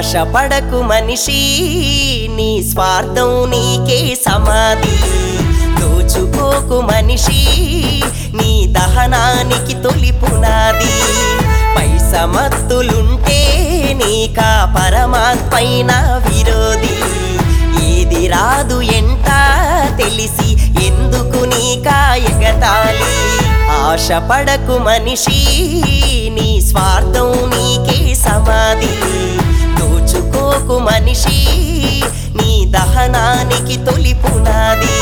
ఆశపడకు మనిషి నీ స్వార్థం నీకే సమాధి దోచుకోకు మనిషి నీ దహనానికి తొలి పునాది పైసమత్తులుంటే నీకా పరమాత్మైన విరోధి ఏది రాదు ఎంట తెలిసి ఎందుకు నీకా ఎగతాళి ఆశపడకు మనిషి నీ స్వార్థం నీకే సమాధి దోచుకోకు మనిషి నీ దహనానికి తొలి పునాది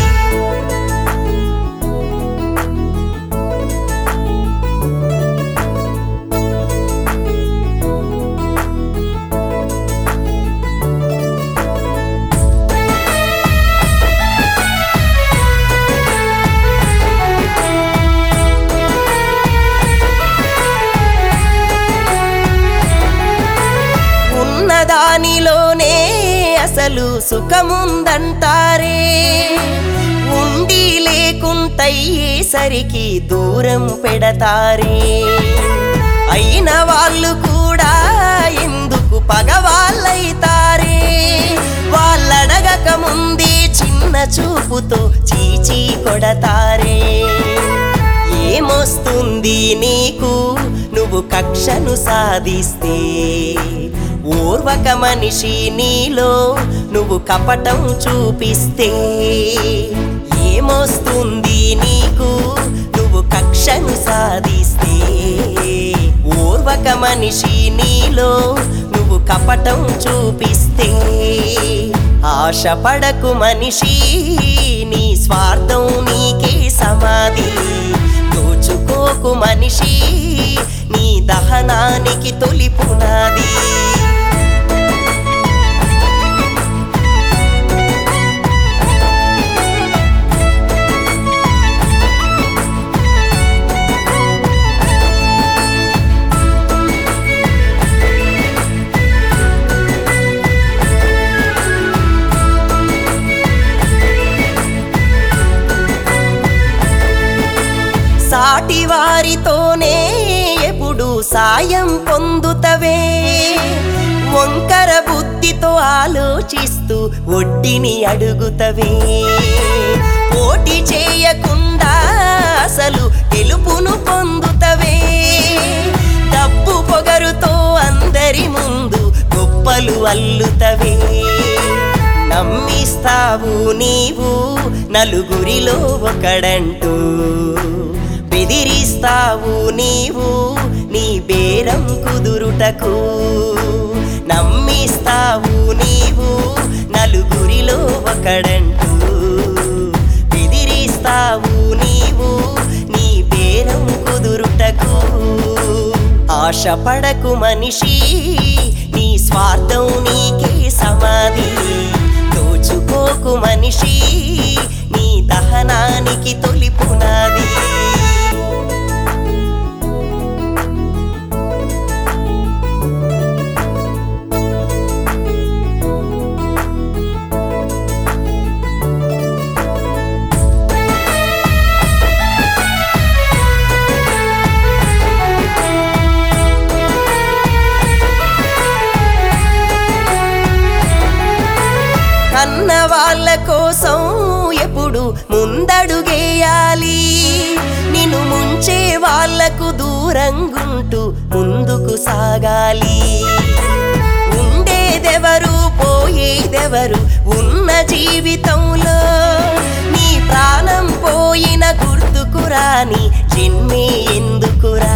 ఉన్నదానిలోనే అసలు సుఖముందంటారే ఉండి లేకుంటయ్యేసరికి దూరం పెడతారే అయిన వాళ్ళు కూడా ఎందుకు పగవాళ్ళైతారే వాళ్ళడగక ముందే చిన్న చూపుతో చీచీ కొడతారే ఏమొస్తుంది నీకు నువ్వు కక్షను సాధిస్తే ఓర్వక మనిషి నీలో నువ్వు కపటం చూపిస్తే ఏమొస్తుంది నీకు నువ్వు కక్షను సాధిస్తే ఓర్వక మనిషి నీలో నువ్వు కపటం చూపిస్తే ఆశపడకు మనిషి నీ స్వార్థం నీకే సమాధి దోచుకోకు మనిషి నీ దహనానికి తొలి పునాది సాటి వారితోనే ఎప్పుడు సాయం పొందుతవే వంకర బుద్ధితో ఆలోచిస్తూ ఒడ్డిని అడుగుతవే పోటీ చేయకుండా అసలు గెలుపును పొందుతవే డబ్బు పొగరుతో అందరి ముందు గొప్పలు అల్లుతవే నమ్మిస్తావు నీవు నలుగురిలో ఒకడంటూ బెదిరిస్తావు నీవు నీ బేరం కుదురుటకు నమ్మిస్తావు నీవు నలుగురిలో ఒకడంటూ బెదిరిస్తావు నీవు నీ బేరం కుదురుటకు ఆశపడకు మనిషి నీ స్వార్థం నీకే సమాధి దోచుకోకు మనిషి నీ దహనానికి తొలి పునాది కన్న వాళ్ళ కోసం ఎప్పుడు ముందడుగేయాలి నిన్ను ముంచే వాళ్లకు దూరంగుంటూ ముందుకు సాగాలి ఉండేదెవరు పోయేదెవరు ఉన్న జీవితంలో నీ ప్రాణం పోయిన గుర్తుకురాని జన్మే ఎందుకురా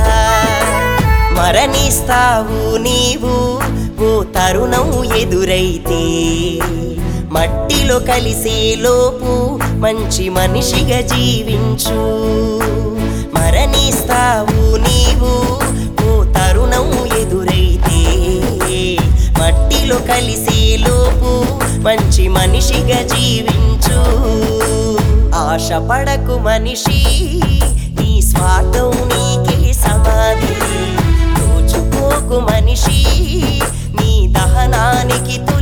మరణిస్తావు నీవు ఓ తరుణం ఎదురైతే మట్టిలో కలిసే లోపు మంచి మనిషిగా జీవించు మరణిస్తావు నీవు ఓ తరుణం ఎదురైతే మట్టిలో కలిసే లోపు మంచి మనిషిగా జీవించు ఆశపడకు మనిషి నీ స్వార్థం నీకే సమాధి దోచుకోకు మనిషి నీ దహనానికి